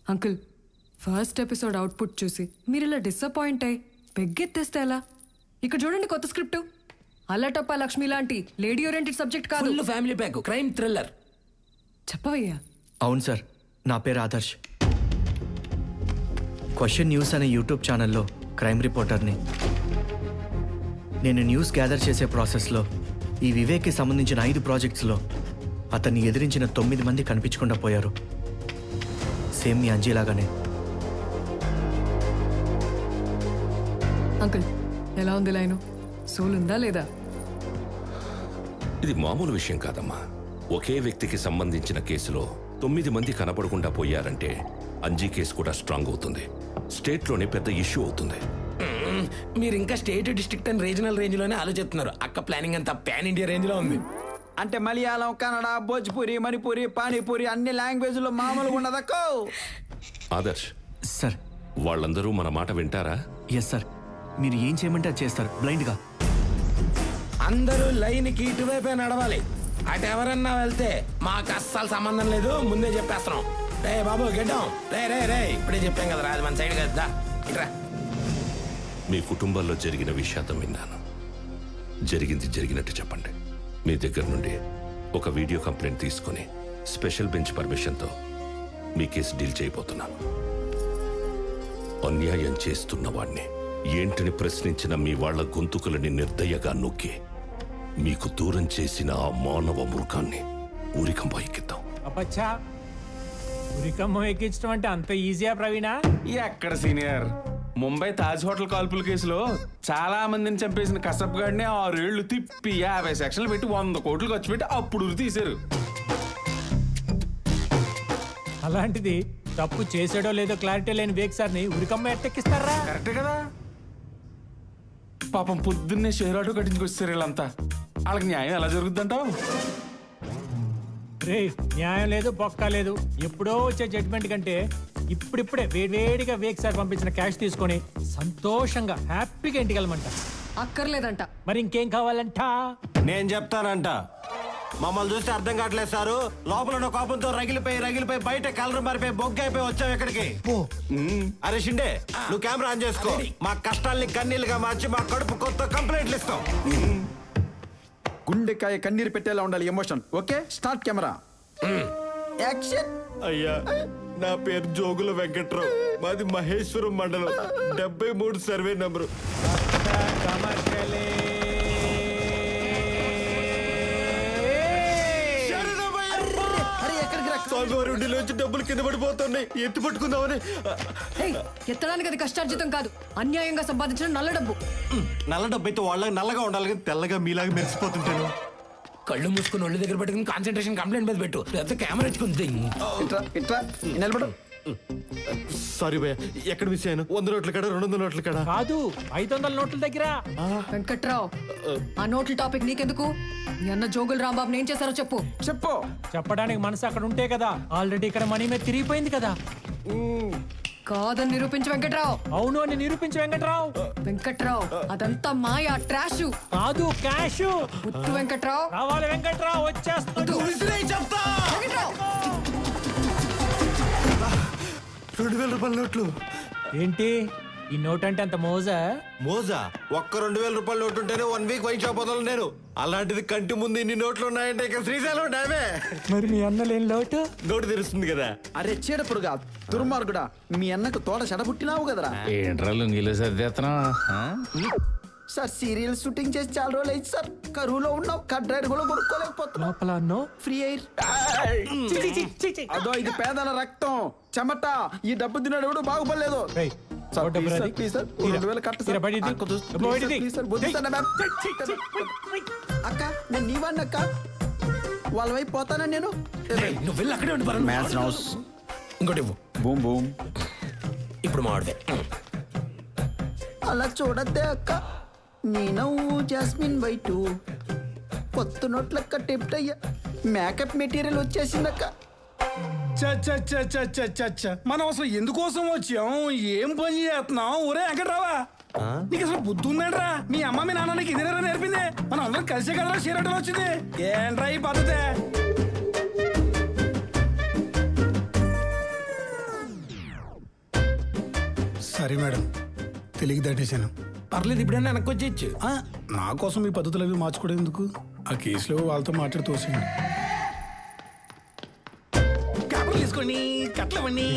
Uncle first episode output చూసి మీరు ఇలా డిసప్పాయింట్ అయ్యి పెగ్గెత్తేస్తే ఎలా ఇక్కడ చూడండి కొత్త స్క్రిప్ట్ అల్లటప్ప లక్ష్మి లాంటి లేడీ ఓరియంటెడ్ సబ్జెక్ట్ కాదు full family pack crime thriller చెప్పవయ్యా అవును సార్ నా పేరు ఆదర్శ్ క్వశ్చన్ న్యూస్ అనే యూట్యూబ్ ఛానల్లో క్రైమ్ రిపోర్టర్ని నేను న్యూస్ గ్యాదర్ చేసే ప్రాసెస్లో ఈ వివేక్కి సంబంధించిన ఐదు ప్రాజెక్ట్స్లో అతన్ని ఎదిరించిన తొమ్మిది మంది కనిపించకుండా పోయారు సేమ్ మీ అంజీలాగానే అంకుల్ ఎలా ఉంది లైను సోల్ ఉందా లేదా ఇది మామూలు విషయం కాదమ్మా ఒకే వ్యక్తికి సంబంధించిన కేసులో తొమ్మిది మంది కనపడకుండా పోయారంటే అంజీ కేసు కూడా స్ట్రాంగ్ అవుతుంది స్టేట్లోనే పెద్ద ఇష్యూ అవుతుంది మీరు ఇంకా state district and regional range లోనే ఆలోచిస్తున్నారు అక్క ప్లానింగ్ అంతా పాన్ ఇండియా రేంజ్ లో ఉంది అంటే మలయాళం కన్నడ భోజ్పురి మణిపురి పానీపూరి అన్ని లాంగ్వేజ్లో మామూలుగా ఉండదక్కో ఆదర్శ్ సార్ వాళ్ళందరూ మన మాట వింటారా ఎస్ సార్ మీరు ఏం చేయమంటే అది చేస్తారు బ్లైండ్గా అందరూ లైన్ కి ఇటువైపే నడవాలి అటు ఎవరన్నా వెళ్తే మాకు అస్సలు సంబంధం లేదు ముందే చెప్పేస్తున్నాం రే బాబు గెడ్డం రే రే రే ఇప్పుడే చెప్పాం కదా రాజు మన సైడ్ కదా ఇట్రా మీ కుటుంబాల్లో జరిగిన విషాదం విన్నాను జరిగింది జరిగినట్టు చెప్పండి మీ దగ్గర నుండి ఒక వీడియో కంప్లైంట్ తీసుకుని స్పెషల్ బెంచ్ పర్మిషన్తో మీ కేసు డీల్ చేయబోతున్నాను అన్యాయం చేస్తున్న వాణ్ణి ఏంటిని ప్రశ్నించిన మీ వాళ్ళ గొంతుకులని నిర్దయగా నొక్కి మీకు దూరం చేసిన ఆ మానవ మృగాన్ని ఊరికంపా ఎక్కిద్దాం అప్పచ్చా ఉరికమ్మ ఎక్కించడం అంటే అంత ఈజీయా ప్రవీణా ఎక్కడ సీనియర్ ముంబై తాజ్ హోటల్ కాల్పుల కేసులో చాలా మందిని చంపేసిన కసబ్ గాడిని ఆరేళ్లు తిప్పి యాభై సెక్షన్లు పెట్టి వంద కోట్లు ఖర్చు పెట్టి అప్పుడు ఉరి తీశారు అలాంటిది తప్పు చేసాడో లేదో క్లారిటీ లేని వేక్ సార్ని ఉరికమ్మ ఎట్టెక్కిస్తారా కరెక్టే కదా పాపం పొద్దున్నే షేర్ ఆటో కట్టించుకొచ్చారు వీళ్ళంతా వాళ్ళకి న్యాయం ఎలా జరుగుద్దంటావు రే న్యాయం లేదు బొక్క లేదు ఎప్పుడో వచ్చే జడ్జిమెంట్ కంటే ఇప్పుడిప్పుడే వేడివేడిగా వేక్ సార్ పంపించిన క్యాష్ తీసుకొని సంతోషంగా హ్యాపీగా ఇంటికి వెళ్ళమంట అక్కర్లేదంట మరి ఇంకేం కావాలంట నేను చెప్తానంట మమ్మల్ని చూస్తే అర్థం కావట్లేదు సారు లోపల ఉన్న కోపంతో రగిలిపోయి రగిలిపోయి బయట కలర్ మారిపోయి బొగ్గ అయిపోయి వచ్చావు ఇక్కడికి మ్మ్. అరే షిండే నువ్వు కెమెరా ఆన్ చేసుకో మా కష్టాల్ని కన్నీళ్ళుగా మార్చి మా కడుపు కొత్త కంప్లైంట్లు ఇస్తాం గుండెకాయ కన్నీరు పెట్టేలా ఉండాలి emotion okay start camera action అయ్యా నా పేరు జోగుల వెంకట్రావు మాది మహేశ్వరం మండలం డెబ్బై మూడు సర్వే నంబరు స్వామివారి డబ్బులు కింద పడిపోతున్నాయి ఎత్తి పట్టుకుందామని హే ఎత్తడానికి అది కష్టార్జితం కాదు అన్యాయంగా సంపాదించిన నల్ల డబ్బు నల్ల డబ్బు అయితే వాళ్ళకి నల్లగా ఉండాలి కానీ తెల్లగా మీలాగా మెరిసిపోతుంటాను కళ్ళు మూసుకుని ఒళ్ళు దగ్గర పెట్టుకుని కాన్సన్ట్రేషన్ కంప్లైంట్ మీద పెట్టు లేకపోతే కెమెరా ఎత్తుకుంది ఇట్రా ఇట్రా నిలబడు సారీ భయ్య ఎక్కడ మిస్ అయ్యాను వంద నోట్ల కాడ రెండు వందల నోట్ల కాడ కాదు ఐదు వందల నోట్ల దగ్గర వెంకట్రావు ఆ నోట్ల టాపిక్ నీకెందుకు మీ అన్న జోగులు రాంబాబు ఏం చేశారో చెప్పు చెప్పు చెప్పడానికి మనసు అక్కడ ఉంటే కదా ఆల్రెడీ ఇక్కడ మనీ మీద తిరిగిపోయింది కదా కాదని నిరూపించు వెంకట్రావు అవును అని నిరూపించి వెంకట్రావు వెంకట్రావు అదంతా మాయా ట్రాష్ కాదు క్యాష్ ముత్తు వెంకట్రావు రావాలి వెంకట్రావు వచ్చేస్తుంది వెంకట్రావు రెండు వేల రూపాయల నోట్లు ఏంటి ఈ నోట్ అంటే అంత మోజా మోజా ఒక్క రెండు వేల రూపాయల నోటు ఉంటేనే వన్ వీక్ వైన్ షాప్ వదలను నేను అలాంటిది కంటి ముందు ఇన్ని నోట్లు ఉన్నాయంటే ఇక శ్రీశైలం డామే మరి మీ అన్న లేని లోటు నోటు తెరుస్తుంది కదా అరే చీడపుడుగా దుర్మార్గుడా మీ అన్నకు తోట చెడబుట్టినావు కదరా ఏంట్రా లుంగిలో సర్దేస్తున్నా సార్ సీరియల్ షూటింగ్ చేసి చాలా రోజులు అయింది సార్ కరువులో ఉన్నాం కట్ రైడ్ కూడా కొనుక్కోలేకపోతున్నాం లోపల అన్నో ఫ్రీ ఎయిర్ అదో ఇది పేదల రక్తం చెమట ఈ డబ్బు తిన్నాడు ఎవడు బాగుపడలేదు రేయ్, సార్, ఓ డబ్బు ప్లీజ్ సార్, రాది. ప్లీజ్ సార్, ఓ తీరా. రెండు వేలు కట్టు సార్. తీరా, బయటికి తీ. అక్క చూసి, డబ్బు ప్లీజ్ బయటికి సార్, తీ. ప్లీజ్ సార్, వద్దు సార్, నా బ్యాగ్. అక్క నేను నీ వాడిని అక్క వాళ్ళ వైపు పోతానా నేను నువ్వు వెళ్ళి అక్కడే ఉండి మ్యాచ్ హౌస్ ఇంకోటి ఇవ్వు బూమ్ బూమ్ ఇప్పుడు మాడితే అలా చూడద్దే అక్క నీ నవ్వు జాస్మిన్ వైటు కొత్త నోట్లక్క టెప్ట్ అయ్యా మేకప్ మెటీరియల్ వచ్చేసిందక్క మనం అసలు ఎందుకోసం వచ్చాం ఏం పని చేస్తున్నాం ఒరే వెంకట్రావా నీకు అసలు బుద్ధి ఉందంట్రా మీ అమ్మ మీ నాన్న నీకు ఇదేనా నేర్పింది మనం అందరం కలిసే కదరా చీరటం వచ్చింది ఏంట్రా ఈ పద్ధతి సారీ మేడం తెలియక దాటేశాను పర్లేదు ఇప్పుడైనా వెనక్కి వచ్చేయచ్చు ఆ, నా కోసం మీ పద్ధతులు అవి మార్చుకోవడం ఎందుకు ఆ కేసులో వాళ్ళతో మాట్లాడి తోసేయండి పేపర్లు తీసుకోండి కట్లవండి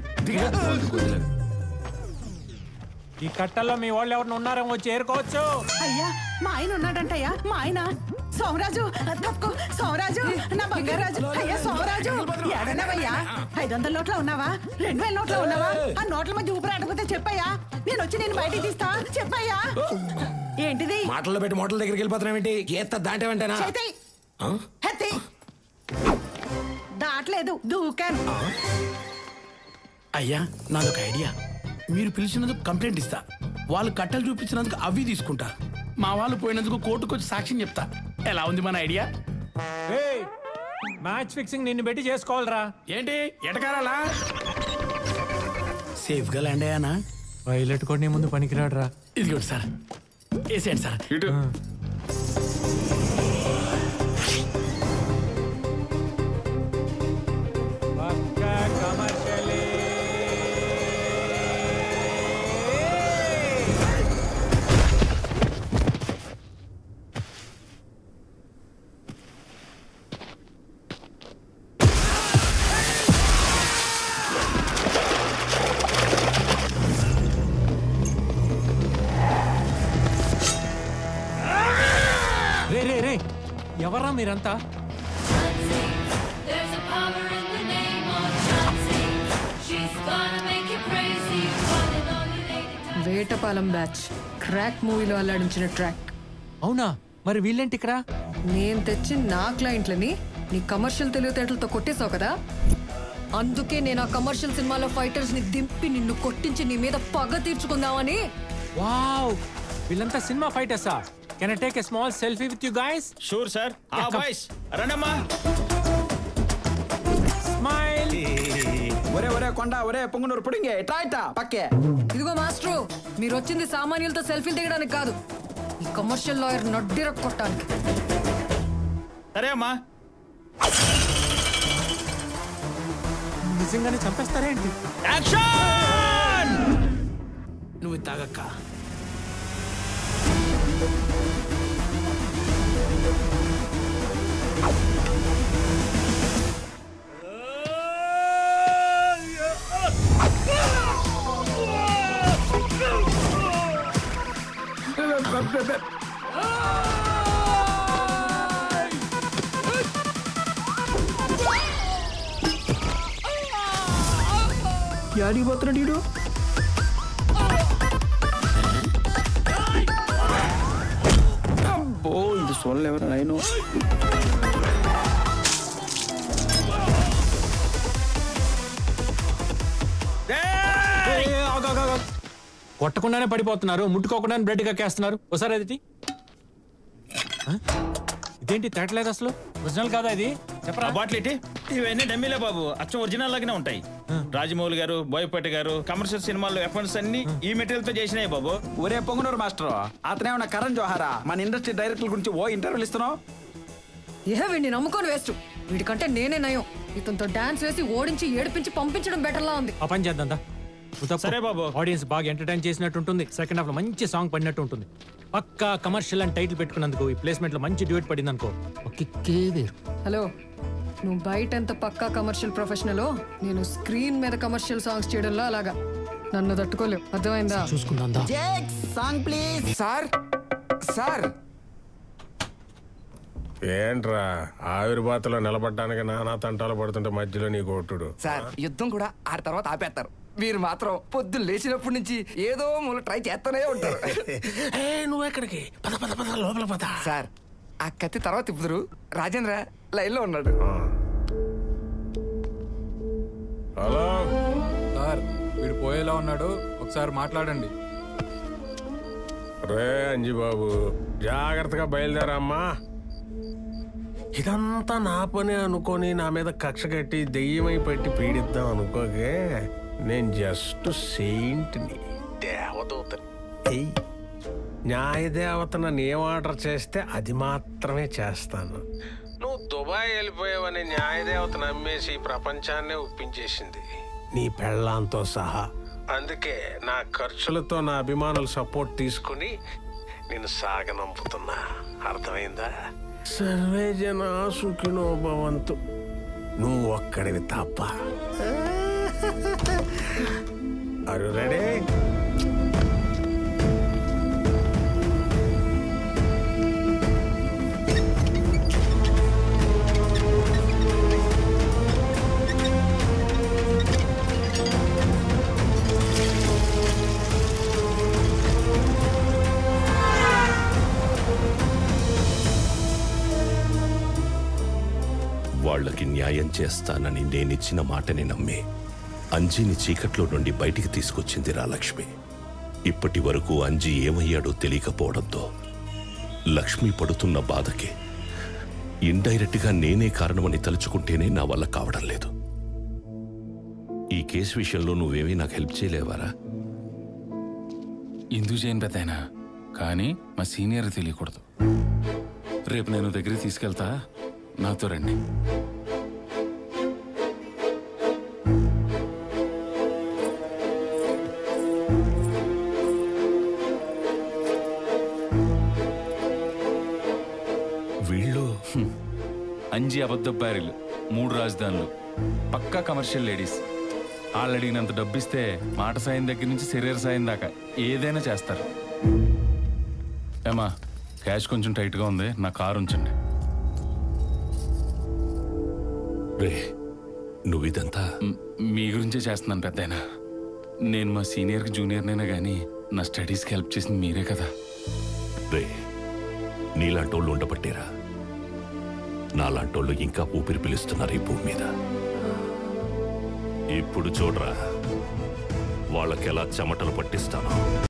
ఈ కట్టల్లో మీ వాళ్ళు ఎవరిని ఉన్నారేమో వచ్చి ఏరుకోవచ్చు అయ్యా మా ఆయన ఉన్నాడంటయ్యా మా ఆయన సోమరాజు తప్పుకో సోమరాజు నా బంగారాజు అయ్యా సోమరాజు ఏడన్నావయ్యా ఐదు వందల నోట్లో ఉన్నావా రెండు వేల నోట్లో ఉన్నావా ఆ నోట్ల మధ్య ఊపిరి ఆడకపోతే చెప్పయ్యా నేను వచ్చి నేను బయటికి తీస్తా చెప్పయ్యా ఏంటిది మాటల్లో పెట్టి మోటల దగ్గరికి వెళ్ళిపోతున్నాం ఏంటి గీత దాటేవంటేనా చేతి హెత్తి దాట్లేదు దూకాను అయ్యా నాదొక ఐడియా మీరు పిలిచినందుకు కంప్లైంట్ ఇస్తా వాళ్ళు కట్టలు చూపించినందుకు అవి తీసుకుంటా మా వాళ్ళు పోయినందుకు కోర్టుకు వచ్చి సాక్ష్యం చెప్తా ఎలా ఉంది మన ఐడియా ఏయ్, మ్యాచ్ ఫిక్సింగ్ నిన్ను పెట్టి చేసుకోవాలరా ఏంటి ఎటకారాలా సేఫ్ గా ల్యాండ్ అయ్యానా పైలట్ కూడా నీ ముందు పనికిరాడురా ఇదిగోండి సార్ వేసేయండి సార్ ఇటు పక్కా కమర్షియలే. రే రే రే ఎవరా మీరంతా There's a power in the name of Chauncey. She's gonna make you crazy. Running on your lady time. Vetapalem batch crack మూవీలో అల్లాడించిన ట్రాక్ అవునా మరి వీళ్ళేంటి ఇక్కడ నేను తెచ్చి నా క్లయింట్లని నీ కమర్షియల్ తెలివితేటలతో కొట్టేశావు కదా అందుకే నేను ఆ కమర్షియల్ సినిమాలో ఫైటర్స్ ని దింపి నిన్ను కొట్టించి నీ మీద పగ తీర్చుకుందామని వావ్ వీళ్ళంతా సినిమా ఫైటర్సా can I take a small selfie with you guys sure sir ఆ బాయ్స్ రండమ్మా స్మైల్ ఒరే ఒరే కొండ ఒరే పొంగునూరు పుడింగే ఇట్రా ఇట్రా పక్కే ఇదిగో మాస్టరు మీరు వచ్చింది సామాన్యులతో సెల్ఫీలు దిగడానికి కాదు ఈ కమర్షియల్ లాయర్ నడ్డిర కొట్టడానికి సరే అమ్మా నిజంగానే చంపేస్తారేంటి యాక్షన్ నువ్వు తాగక్క యాడికి పోతున్నాడు ఈడు అబ్బో ఇది చూడలేవరా నేను కొట్టకుండానే పడిపోతున్నారు ముట్టుకోకుండానే బ్రెడ్ కక్కేస్తున్నారు ఒకసారి అది తీ. ఆ? ఇదేంటి తేటలేదు అసలు ఒరిజినల్ కాదా ఇది చెప్పరా ఆ బాటిల్ ఏంటి ఇవన్నీ డమ్మీలే బాబు అచ్చం ఒరిజినల్ లాగానే ఉంటాయి రాజమౌళి గారు బోయపాటి గారు కమర్షియల్ సినిమాల్లో ఎఫర్ట్స్ అన్ని ఈ మెటీరియల్ తో చేసినాయి బాబు ఒరే పొంగునూరు మాస్టర్ అతనేమన్నా కరణ్ జోహారా మన ఇండస్ట్రీ డైరెక్టర్ల గురించి ఓ ఇంటర్వ్యూలు ఇస్తున్నావు ఏ వీడిని నమ్ముకొని వేస్ట్ వీడికంటే నేనే నయం ఇతనితో డాన్స్ వేసి ఓడించి ఏడిపించి పంపించడం బెటర్లా ఉంది ఆ పని చేద్దాం దా. నువ్వు తప్పు. సరే బాబు. ఆడియన్స్ బాగా ఎంటర్టైన్ చేసినట్టు ఉంటుంది సెకండ్ హాఫ్ లో మంచి సాంగ్ పడినట్టు ఉంటుంది పక్కా కమర్షియల్ అని టైటిల్ పెట్టుకున్నందుకు ఈ ప్లేస్మెంట్ లో మంచి డ్యూట్ పడింది అనుకో కిక్కే వేరు హలో నువ్వు బయట ఎంత పక్కా కమర్షియల్ ప్రొఫెషనలో నేను స్క్రీన్ మీద కమర్షియల్ సాంగ్స్ చేయడంలో అలాగా నన్ను తట్టుకోలేవు అర్థమైందా చూసుకుందాం దా. సాంగ్ ప్లీజ్ సార్ సార్ ఏంట్రా ఆవిర్భాతలో నిలబడ్డానికి నానా తంటాలు పడుతుంటే మధ్యలో నీ కొట్టుడు సార్ యుద్ధం కూడా ఆ తర్వాత ఆపేస్తారు మీరు మాత్రం పొద్దున్న లేచినప్పటి నుంచి ఏదో మూల ట్రై చేస్తూనే ఉంటారు ఏ నువ్వు ఎక్కడికి పద పద పద లోపల పద సార్ ఆ కత్తి తర్వాత తిప్పుదురు రాజేంద్ర లైన్ లో ఉన్నాడు హలో సార్ వీడు పోయేలా ఉన్నాడు ఒకసారి మాట్లాడండి రే అంజిబాబు జాగ్రత్తగా బయలుదేరమ్మా ఇదంతా నా పని అనుకొని నా మీద కక్ష కట్టి దెయ్యమై పెట్టి పీడిద్దాం అనుకోకే నేను జస్ట్ సెయింట్ని దేవదూతని ఏయ్ న్యాయదేవత నన్ను ఏం ఆర్డర్ చేస్తే అది మాత్రమే చేస్తాను నువ్వు దుబాయ్ వెళ్ళిపోయావని న్యాయదేవత నమ్మేసి ఈ ప్రపంచాన్నే ఒప్పించేసింది నీ పెళ్ళాంతో సహా అందుకే నా ఖర్చులతో నా అభిమానుల సపోర్ట్ తీసుకుని నేను సాగనంపుతున్నా అర్థమైందా సర్వే జన సుఖినో భవంతు నువ్వు ఒక్కడివి తప్ప అరు రెడీ వాళ్ళకి న్యాయం చేస్తానని నేనిచ్చిన మాటని నమ్మి అంజీని చీకట్లో నుండి బయటికి తీసుకొచ్చింది రాలక్ష్మి ఇప్పటి వరకు అంజీ ఏమయ్యాడో తెలియకపోవడంతో లక్ష్మి పడుతున్న బాధకి ఇండైరెక్ట్గా నేనే కారణమని తలుచుకుంటేనే నా వల్ల కావడం లేదు ఈ కేసు విషయంలో నువ్వేమీ నాకు హెల్ప్ చేయలేవారా ఎందుకు చేయను పెద్దయినా కానీ మా సీనియర్ తెలియకూడదు రేపు నేను దగ్గరికి తీసుకెళ్తా నాతో రండి వీళ్ళు అంజి అబద్ధ బ్యారీలు మూడు రాజధానులు పక్కా కమర్షియల్ లేడీస్ వాళ్ళు అడిగినంత డబ్బిస్తే మాట సాయం దగ్గర నుంచి శరీర సాయం దాకా ఏదైనా చేస్తారు ఏమా క్యాష్ కొంచెం టైట్గా ఉంది నా కారు ఉంచండి రే నువ్వు ఇదంతా మీ గురించే చేస్తున్నాను పెద్దయినా నేను మా సీనియర్కి జూనియర్నైనా కానీ నా స్టడీస్కి హెల్ప్ చేసింది మీరే కదా రే నీలాంటోళ్ళు ఉండబట్టేరా నాలాంటోళ్ళు ఇంకా ఊపిరి పిలుస్తున్నారు ఈ భూమి మీద ఇప్పుడు చూడరా వాళ్ళకెలా చెమటలు పట్టిస్తాను